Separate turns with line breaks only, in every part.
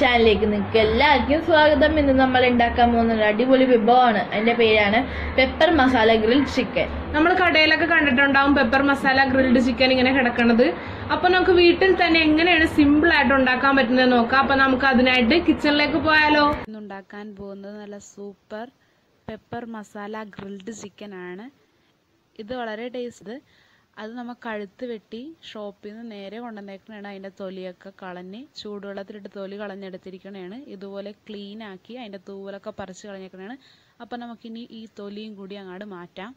ചാനലിലേക്ക് നിങ്ങൾക്ക് എല്ലാവർക്കും സ്വാഗതം ഇന്ന് നമ്മൾ ഉണ്ടാക്കാൻ പോകുന്ന ഒരു അടിപൊളി വിഭവമാണ് അതിന്റെ പേരാണ് പെപ്പർ മസാല ഗ്രിൽ ചിക്കൻ
നമ്മൾ കടയിലൊക്കെ കണ്ടിട്ടുണ്ടാവും പെപ്പർ മസാല ഗ്രിൽഡ് ചിക്കൻ ഇങ്ങനെ കിടക്കണത് അപ്പൊ നമുക്ക് വീട്ടിൽ തന്നെ എങ്ങനെയാണ് സിമ്പിൾ ആയിട്ട് ഉണ്ടാക്കാൻ പറ്റുന്നത് നോക്കാം അപ്പൊ നമുക്ക് അതിനായിട്ട് കിച്ചണിലേക്ക് പോയാലോ
ഇന്നുണ്ടാക്കാൻ പോകുന്നത് നല്ല super pepper masala grilled chicken ആണ് ഇത് വളരെ ടേസ്റ്റ് അത് നമ്മൾ കഴുത്ത് വെട്ടി ഷോപ്പിൽ നിന്ന് നേരെ കൊണ്ടുവന്നേക്കണതാണ് അതിൻ്റെ തൊലിയൊക്കെ കളഞ്ഞ് ചൂടുവെള്ളത്തിലിട്ട് തൊലി കളഞ്ഞെടുത്തിരിക്കണതാണ് ഇതുപോലെ ക്ലീൻ ആക്കി അതിൻ്റെ തൂവലൊക്കെ പറിച്ച് കളഞ്ഞേക്കണതാണ് അപ്പം നമുക്കിനി ഈ തൊലിയും കൂടി അങ്ങോട്ട് മാറ്റാം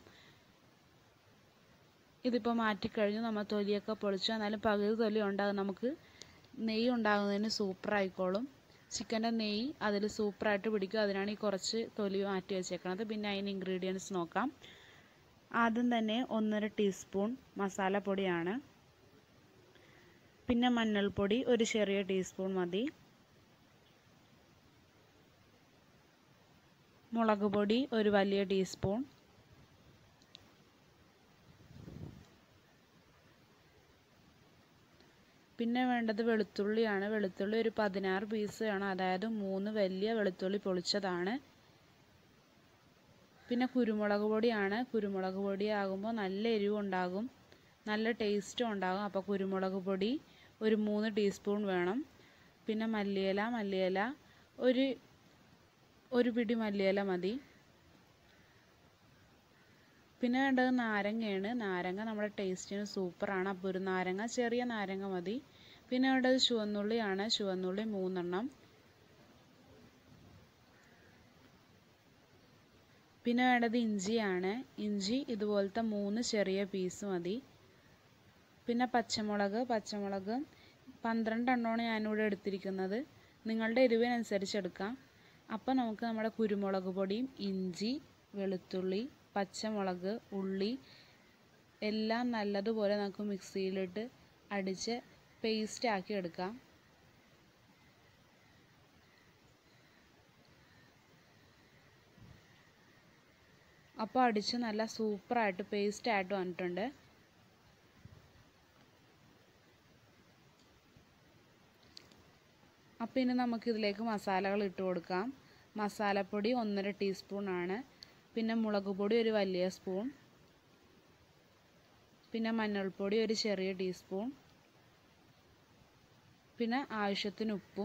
ഇതിപ്പോൾ മാറ്റിക്കഴിഞ്ഞു നമ്മൾ തൊലിയൊക്കെ പൊളിച്ചു എന്നാലും പകുതി തൊലി ഉണ്ടാകും നമുക്ക് നെയ്യ് ഉണ്ടാകുന്നതിന് സൂപ്പർ ആയിക്കോളും ചിക്കൻ്റെ നെയ്യ് അതിൽ സൂപ്പറായിട്ട് പിടിക്കും അതിനാണ് ഈ കുറച്ച് തൊലി മാറ്റി വെച്ചേക്കണത് പിന്നെ അതിന് ഇൻഗ്രീഡിയൻസ് നോക്കാം ആദ്യം തന്നെ ഒന്നര ടീസ്പൂൺ മസാലപ്പൊടിയാണ് പിന്നെ മഞ്ഞൾപ്പൊടി ഒരു ചെറിയ ടീസ്പൂൺ മതി മുളക് പൊടി ഒരു വലിയ ടീസ്പൂൺ പിന്നെ വേണ്ടത് വെളുത്തുള്ളിയാണ് വെളുത്തുള്ളി ഒരു പതിനാറ് പീസ് വേണം അതായത് മൂന്ന് വലിയ വെളുത്തുള്ളി പൊളിച്ചതാണ് പിന്നെ കുരുമുളക് പൊടിയാണ് കുരുമുളക് പൊടി ആകുമ്പോൾ നല്ല എരിവ് ഉണ്ടാകും നല്ല ടേസ്റ്റും ഉണ്ടാകും അപ്പോൾ കുരുമുളക് പൊടി ഒരു മൂന്ന് ടീസ്പൂൺ വേണം പിന്നെ മല്ലിയില മല്ലിയില ഒരു ഒരു പിടി മല്ലിയില മതി പിന്നെ വേണ്ടത് നാരങ്ങയാണ് നാരങ്ങ നമ്മുടെ ടേസ്റ്റിന് സൂപ്പറാണ് അപ്പോൾ ഒരു നാരങ്ങ ചെറിയ നാരങ്ങ മതി പിന്നെ വേണ്ടത് ചുവന്നുള്ളിയാണ് ചുവന്നുള്ളി മൂന്നെണ്ണം പിന്നെ വേണ്ടത് ഇഞ്ചിയാണ് ഇഞ്ചി ഇതുപോലത്തെ മൂന്ന് ചെറിയ പീസ് മതി പിന്നെ പച്ചമുളക് പച്ചമുളക് പന്ത്രണ്ട് എണ്ണമാണ് ഞാനിവിടെ എടുത്തിരിക്കുന്നത് നിങ്ങളുടെ എരിവിനനുസരിച്ച് എടുക്കാം അപ്പോൾ നമുക്ക് നമ്മുടെ കുരുമുളക് പൊടിയും ഇഞ്ചി വെളുത്തുള്ളി പച്ചമുളക് ഉള്ളി എല്ലാം നല്ലതുപോലെ നമുക്ക് മിക്സിയിലിട്ട് അടിച്ച് പേസ്റ്റ് ആക്കി എടുക്കാം അപ്പോൾ അടിച്ച് നല്ല സൂപ്പറായിട്ട് പേസ്റ്റ് ആയിട്ട് വന്നിട്ടുണ്ട് അപ്പോൾ ഇനി നമുക്കിതിലേക്ക് മസാലകൾ ഇട്ട് കൊടുക്കാം മസാലപ്പൊടി ഒന്നര ടീസ്പൂൺ ആണ് പിന്നെ മുളക് പൊടി ഒരു വലിയ സ്പൂൺ പിന്നെ മഞ്ഞൾപ്പൊടി ഒരു ചെറിയ ടീസ്പൂൺ പിന്നെ ആവശ്യത്തിന് ഉപ്പും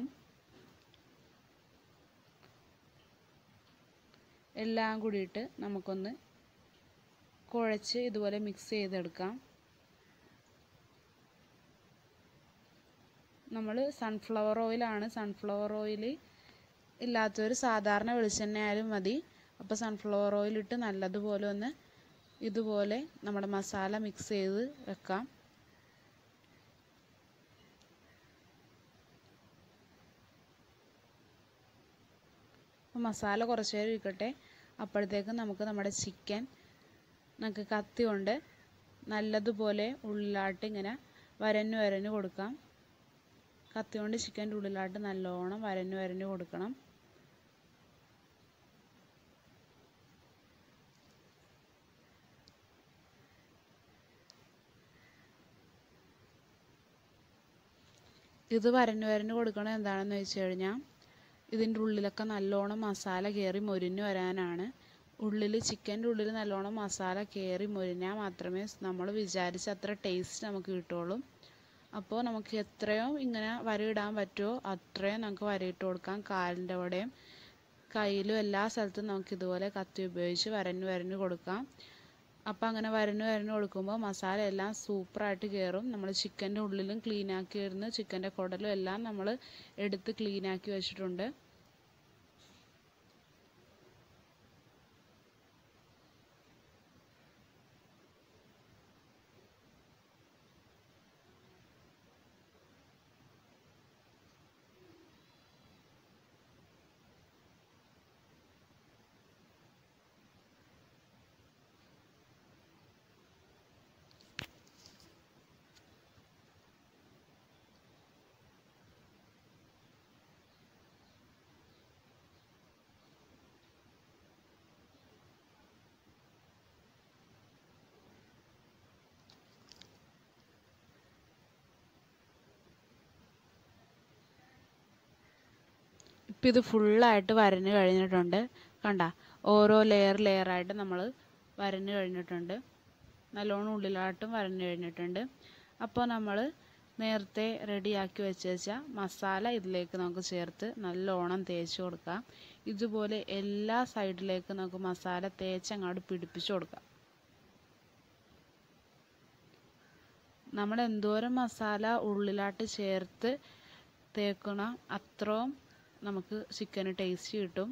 എല്ലാം കൂടിയിട്ട് നമുക്കൊന്ന് കുഴച്ച് ഇതുപോലെ മിക്സ് ചെയ്തെടുക്കാം നമ്മൾ സൺഫ്ലവർ ഓയിലാണ് സൺഫ്ലവർ ഓയിൽ ഇല്ലാത്തവർ സാധാരണ വെളിച്ചെണ്ണ ആയാലും മതി അപ്പോൾ സൺഫ്ലവർ ഓയിലിട്ട് നല്ലതുപോലെ ഒന്ന് ഇതുപോലെ നമ്മുടെ മസാല മിക്സ് ചെയ്ത് വെക്കാം മസാല കുറച്ച് നേരം ഇരിക്കട്ടെ അപ്പോഴത്തേക്കും നമുക്ക് നമ്മുടെ ചിക്കൻ നമുക്ക് കത്തി കൊണ്ട് നല്ലതുപോലെ ഉള്ളിലാട്ട് ഇങ്ങനെ വരഞ്ഞു വരഞ്ഞു കൊടുക്കാം കത്തി കൊണ്ട് ചിക്കൻ്റെ ഉള്ളിലാട്ട് നല്ലോണം വരഞ്ഞു വരഞ്ഞു കൊടുക്കണം ഇത് വരഞ്ഞു വരഞ്ഞു കൊടുക്കണത് എന്താണെന്ന് വെച്ച് കഴിഞ്ഞാൽ ഇതിൻ്റെ ഉള്ളിലൊക്കെ നല്ലോണം മസാല കയറി മൊരിഞ്ഞു വരാനാണ് ഉള്ളിൽ ചിക്കൻ്റെ ഉള്ളിൽ നല്ലോണം മസാല കയറി മൊരിഞ്ഞാൽ മാത്രമേ നമ്മൾ വിചാരിച്ച അത്ര ടേസ്റ്റ് നമുക്ക് കിട്ടുള്ളൂ അപ്പോൾ നമുക്ക് എത്രയോ ഇങ്ങനെ വരയിടാൻ പറ്റുമോ അത്രയും നമുക്ക് വരയിട്ട് കൊടുക്കാം കാലിൻ്റെ അവിടെയും കയ്യിലും എല്ലാ സ്ഥലത്തും നമുക്ക് ഇതുപോലെ കത്തി ഉപയോഗിച്ച് വരഞ്ഞു വരഞ്ഞു കൊടുക്കാം അപ്പോൾ അങ്ങനെ വരഞ്ഞു വരഞ്ഞു കൊടുക്കുമ്പോൾ മസാല എല്ലാം സൂപ്പറായിട്ട് കയറും നമ്മൾ ചിക്കൻ്റെ ഉള്ളിലും ക്ലീൻ ആക്കി വരുന്നു ചിക്കൻ്റെ കുടലും എല്ലാം നമ്മൾ എടുത്ത് ക്ലീൻ ആക്കി വെച്ചിട്ടുണ്ട് ഇപ്പം ഇത് ഫുള്ളായിട്ട് വരഞ്ഞ് കഴിഞ്ഞിട്ടുണ്ട് കണ്ട ഓരോ ലെയർ ലെയറായിട്ട് നമ്മൾ വരഞ്ഞ് കഴിഞ്ഞിട്ടുണ്ട് നല്ലോണം ഉള്ളിലായിട്ടും വരഞ്ഞ് കഴിഞ്ഞിട്ടുണ്ട് അപ്പോൾ നമ്മൾ നേരത്തെ റെഡിയാക്കി വെച്ച മസാല ഇതിലേക്ക് നമുക്ക് ചേർത്ത് നല്ലോണം തേച്ച് കൊടുക്കാം ഇതുപോലെ എല്ലാ സൈഡിലേക്കും നമുക്ക് മസാല തേച്ച് അങ്ങോട്ട് പിടിപ്പിച്ച് കൊടുക്കാം നമ്മൾ എന്തോരം മസാല ഉള്ളിലാട്ട് ചേർത്ത് തേക്കണം അത്രയും നമുക്ക് ചിക്കന് ടേസ്റ്റ് കിട്ടും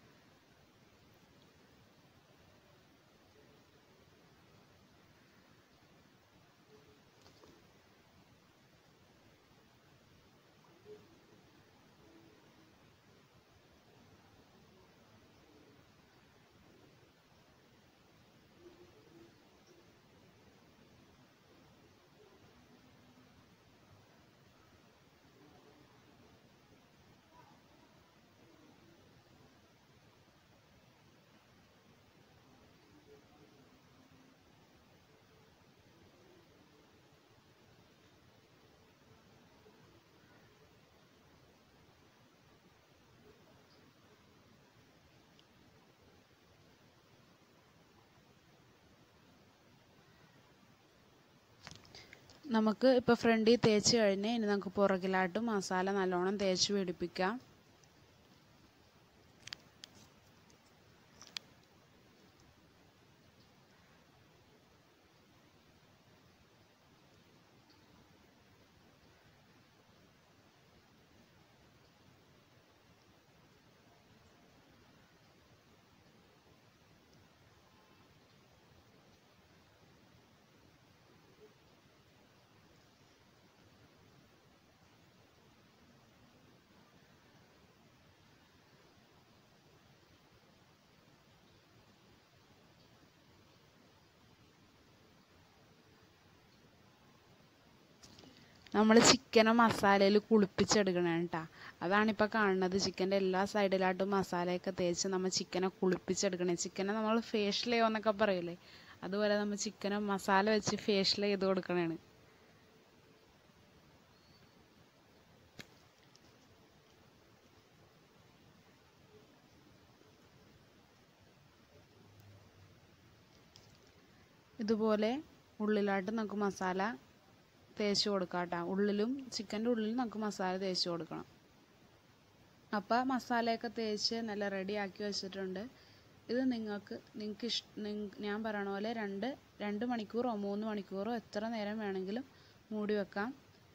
നമുക്ക് ഇപ്പോൾ ഫ്രണ്ടിൽ തേച്ച് കഴിഞ്ഞ് ഇനി നമുക്ക് പുറകിലായിട്ട് മസാല നല്ലോണം തേച്ച് പിടിപ്പിക്കാം നമ്മൾ ചിക്കനെ മസാലയിൽ കുളിപ്പിച്ചെടുക്കണം കേട്ടോ അതാണ് ഇപ്പോൾ കാണുന്നത് ചിക്കൻ്റെ എല്ലാ സൈഡിലായിട്ടും മസാലയൊക്കെ തേച്ച് നമ്മൾ ചിക്കനെ കുളിപ്പിച്ചെടുക്കണേ ചിക്കനെ നമ്മൾ ഫേഷ്യൽ ചെയ്യുമെന്നൊക്കെ പറയില്ലേ അതുപോലെ നമ്മൾ ചിക്കനെ മസാല വെച്ച് ഫേഷ്യൽ ചെയ്ത് കൊടുക്കണേണ് ഇതുപോലെ ഉള്ളിലായിട്ട് നമുക്ക് മസാല തേച്ച് കൊടുക്കാം കേട്ടോ ഉള്ളിലും ചിക്കൻ്റെ ഉള്ളിലും നമുക്ക് മസാല തേച്ച് കൊടുക്കണം അപ്പോൾ മസാലയൊക്കെ തേച്ച് നല്ല റെഡി ആക്കി വെച്ചിട്ടുണ്ട് ഇത് നിങ്ങൾക്ക് നിങ്ങൾക്ക് ഇഷ് ഞാൻ പറയണ പോലെ രണ്ട് രണ്ട് മണിക്കൂറോ മൂന്ന് മണിക്കൂറോ എത്ര നേരം വേണമെങ്കിലും മൂടി വെക്കാം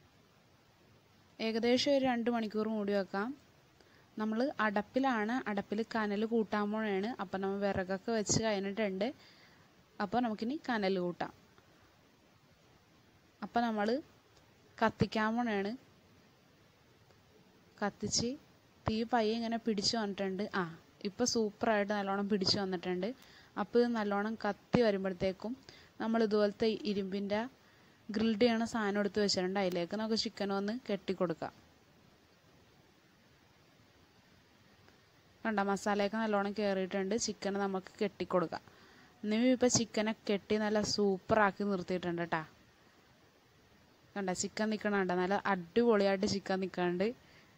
ഏകദേശം ഒരു രണ്ട് മണിക്കൂർ മൂടി വെക്കാം നമ്മൾ അടപ്പിലാണ് അടപ്പിൽ കനൽ കൂട്ടാൻ പോണേണ് അപ്പം നമ്മൾ വിറകൊക്കെ വെച്ച് കഴിഞ്ഞിട്ടുണ്ട് അപ്പോൾ നമുക്കിനി കനൽ കൂട്ടാം അപ്പം നമ്മൾ കത്തിക്കാൻ പോണേണ് കത്തിച്ച് തീ പയ്യെ ഇങ്ങനെ പിടിച്ചു വന്നിട്ടുണ്ട് ആ ഇപ്പോൾ സൂപ്പറായിട്ട് നല്ലോണം പിടിച്ചു വന്നിട്ടുണ്ട് അപ്പോൾ ഇത് നല്ലോണം കത്തി വരുമ്പോഴത്തേക്കും നമ്മൾ ഇതുപോലത്തെ ഇരുമ്പിൻ്റെ ഗ്രിൽഡ് ചെയ്യണ സാധനം എടുത്ത് വെച്ചിട്ടുണ്ട് അതിലേക്ക് നമുക്ക് ചിക്കൻ ഒന്ന് കെട്ടിക്കൊടുക്കാം കണ്ട മസാലയൊക്കെ നല്ലോണം കയറിയിട്ടുണ്ട് ചിക്കൻ നമുക്ക് കെട്ടിക്കൊടുക്കാം എന്നിവ ഇപ്പോൾ ചിക്കനെ കെട്ടി നല്ല സൂപ്പറാക്കി നിർത്തിയിട്ടുണ്ട് കേട്ടാ കണ്ട ചിക്കൻ നിൽക്കണ കണ്ട നല്ല അടിപൊളിയായിട്ട് ചിക്കൻ നിൽക്കാണ്ട്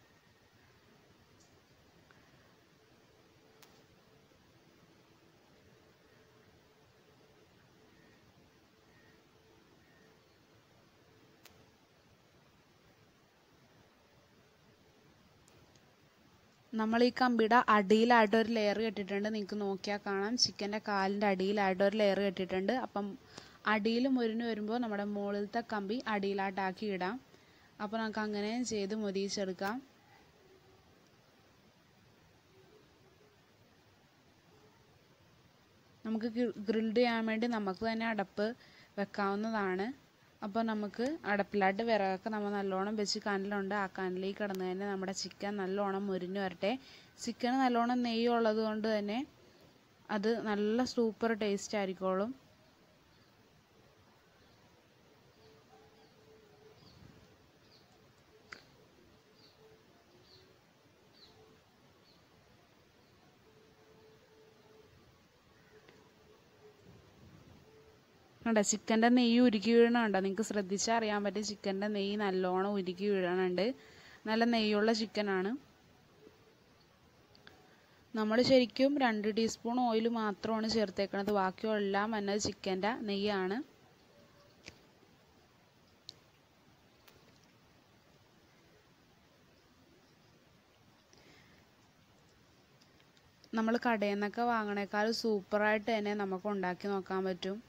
നമ്മൾ ഈ കമ്പിയുടെ അടിയിലായിട്ട് ഒരു ലെയർ കെട്ടിയിട്ടുണ്ട് നിങ്ങൾക്ക് നോക്കിയാൽ കാണാം ചിക്കൻ്റെ കാലിൻ്റെ അടിയിലായിട്ട് ഒരു ലെയർ കെട്ടിയിട്ടുണ്ട് അപ്പം അടിയിൽ മുരിഞ്ഞ് വരുമ്പോൾ നമ്മുടെ മുകളിലത്തെ കമ്പി അടിയിലായിട്ടാക്കി ഇടാം അപ്പോൾ നമുക്ക് അങ്ങനെ ചെയ്ത് മൊരിയിച്ചെടുക്കാം നമുക്ക് ഗ്രിൽഡ് ചെയ്യാൻ വേണ്ടി നമുക്ക് തന്നെ അടപ്പ് വെക്കാവുന്നതാണ് അപ്പോൾ നമുക്ക് അടപ്പിലായിട്ട് വിറകൊക്കെ നമ്മൾ നല്ലോണം വെച്ച് കനലുണ്ട് ആ കനലിൽ കിടന്ന് തന്നെ നമ്മുടെ ചിക്കൻ നല്ലോണം മുരിഞ്ഞ് വരട്ടെ ചിക്കന് നല്ലോണം നെയ്യ് ഉള്ളത് കൊണ്ട് തന്നെ അത് നല്ല സൂപ്പർ ടേസ്റ്റ് ആയിരിക്കോളും കണ്ട ചിക്കൻ്റെ നെയ്യ് ഉരുക്കി വീഴണുണ്ടോ നിങ്ങൾക്ക് ശ്രദ്ധിച്ചാൽ അറിയാൻ പറ്റും ചിക്കൻ്റെ നെയ്യ് നല്ലോണം ഉരുക്കി വീഴണുണ്ട് നല്ല നെയ്യുള്ള ചിക്കനാണ് നമ്മൾ ശരിക്കും രണ്ട് ടീസ്പൂൺ ഓയിൽ മാത്രമാണ് ചേർത്തേക്കണത് ബാക്കിയെല്ലാം വന്നത് ചിക്കൻ്റെ നെയ്യാണ് നമ്മൾ കടയിൽ നിന്നൊക്കെ വാങ്ങണേക്കാൾ സൂപ്പറായിട്ട് തന്നെ നമുക്ക് ഉണ്ടാക്കി നോക്കാൻ പറ്റും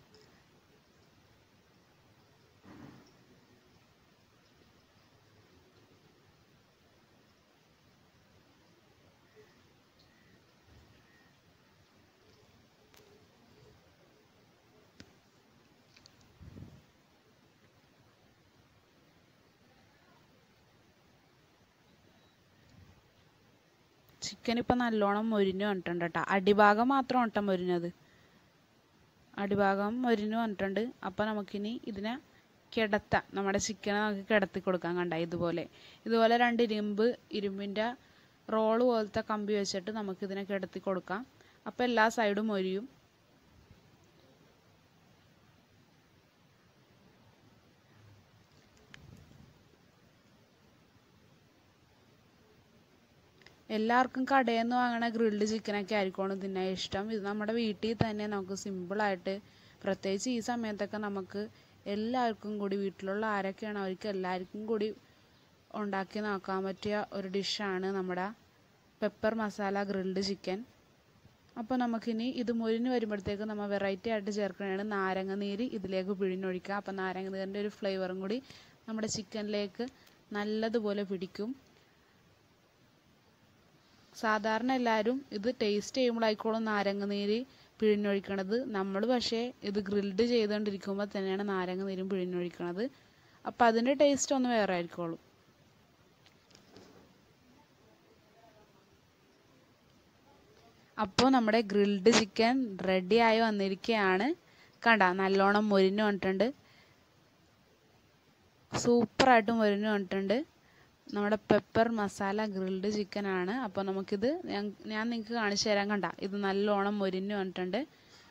ചിക്കൻ ഇപ്പം നല്ലോണം മൊരിഞ്ഞ് വന്നിട്ടുണ്ട് കേട്ടോ അടിഭാഗം മാത്രം കേട്ടോ മൊരിഞ്ഞത് അടിഭാഗം മൊരിഞ്ഞ് വന്നിട്ടുണ്ട് അപ്പം നമുക്കിനി ഇതിനെ കിടത്താം നമ്മുടെ ചിക്കനെ നമുക്ക് കിടത്തി കൊടുക്കാം കണ്ട ഇതുപോലെ ഇതുപോലെ രണ്ട് ഇരുമ്പ് ഇരുമ്പിൻ്റെ റോള് പോലത്തെ കമ്പി വെച്ചിട്ട് നമുക്കിതിനെ കിടത്തി കൊടുക്കാം അപ്പം എല്ലാ സൈഡും മൊരിയും എല്ലാവർക്കും കടയിൽ നിന്ന് വാങ്ങണ ഗ്രിൽഡ് ചിക്കനൊക്കെ ആയിരിക്കണം തിന്നാൻ ഇഷ്ടം ഇത് നമ്മുടെ വീട്ടിൽ തന്നെ നമുക്ക് സിമ്പിളായിട്ട് പ്രത്യേകിച്ച് ഈ സമയത്തൊക്കെ നമുക്ക് എല്ലാവർക്കും കൂടി വീട്ടിലുള്ള ആരൊക്കെയാണോ അവർക്ക് എല്ലാവർക്കും കൂടി ഉണ്ടാക്കി നോക്കാൻ പറ്റിയ ഒരു ഡിഷാണ് നമ്മുടെ പെപ്പർ മസാല ഗ്രിൽഡ് ചിക്കൻ അപ്പോൾ നമുക്കിനി ഇത് മുരിഞ്ഞ് വരുമ്പോഴത്തേക്ക് നമ്മൾ വെറൈറ്റി ആയിട്ട് ചേർക്കുന്നതാണ് നാരങ്ങ നീര് ഇതിലേക്ക് പിഴിഞ്ഞൊഴിക്കുക അപ്പോൾ നാരങ്ങ നീരിൻ്റെ ഒരു ഫ്ലേവറും കൂടി നമ്മുടെ ചിക്കനിലേക്ക് നല്ലതുപോലെ പിടിക്കും സാധാരണ എല്ലാവരും ഇത് ടേസ്റ്റ് ചെയ്യുമ്പോഴായിക്കോളും നാരങ്ങ നീര് പിഴിഞ്ഞൊഴിക്കണത് നമ്മൾ പക്ഷേ ഇത് ഗ്രിൽഡ് ചെയ്തുകൊണ്ടിരിക്കുമ്പോൾ തന്നെയാണ് നാരങ്ങ നീരും പിഴിഞ്ഞൊഴിക്കണത് അപ്പം അതിൻ്റെ ടേസ്റ്റ് ഒന്ന് വേറെ ആയിരിക്കുള്ളൂ അപ്പോൾ നമ്മുടെ ഗ്രിൽഡ് ചിക്കൻ റെഡിയായി വന്നിരിക്കുകയാണ് കണ്ട നല്ലോണം മൊരിഞ്ഞ് വന്നിട്ടുണ്ട് സൂപ്പറായിട്ട് മൊരിഞ്ഞ് വന്നിട്ടുണ്ട് നമ്മുടെ പെപ്പർ മസാല ഗ്രിൽഡ് ചിക്കൻ ആണ് അപ്പോൾ നമുക്കിത് ഞാൻ ഞാൻ നിങ്ങൾക്ക് കാണിച്ചു തരാൻ കണ്ട ഇത് നല്ലോണം മൊരിഞ്ഞ് വന്നിട്ടുണ്ട്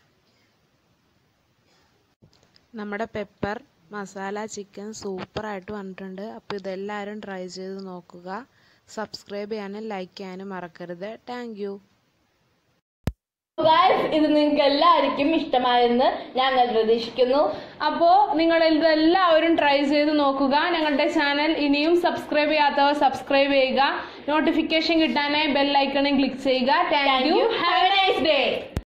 നമ്മുടെ പെപ്പർ മസാല ചിക്കൻ സൂപ്പറായിട്ട് വന്നിട്ടുണ്ട് അപ്പോൾ ഇതെല്ലാവരും ട്രൈ ചെയ്ത് നോക്കുക സബ്സ്ക്രൈബ് ചെയ്യാനും ലൈക്ക് ചെയ്യാനും മറക്കരുത് താങ്ക് യു
ഗായ്സ് ഇത് നിങ്ങൾക്ക് എല്ലാവർക്കും ഇഷ്ടമായെന്ന് ഞങ്ങൾ പ്രതീക്ഷിക്കുന്നു
അപ്പോ നിങ്ങൾ ഇതെല്ലാവരും ട്രൈ ചെയ്ത് നോക്കുക ഞങ്ങളുടെ ചാനൽ ഇനിയും സബ്സ്ക്രൈബ് ചെയ്യാത്തവർ സബ്സ്ക്രൈബ് ചെയ്യുക നോട്ടിഫിക്കേഷൻ കിട്ടാനായി ബെൽ ഐക്കണും ക്ലിക്ക് ചെയ്യുക thank you
have a nice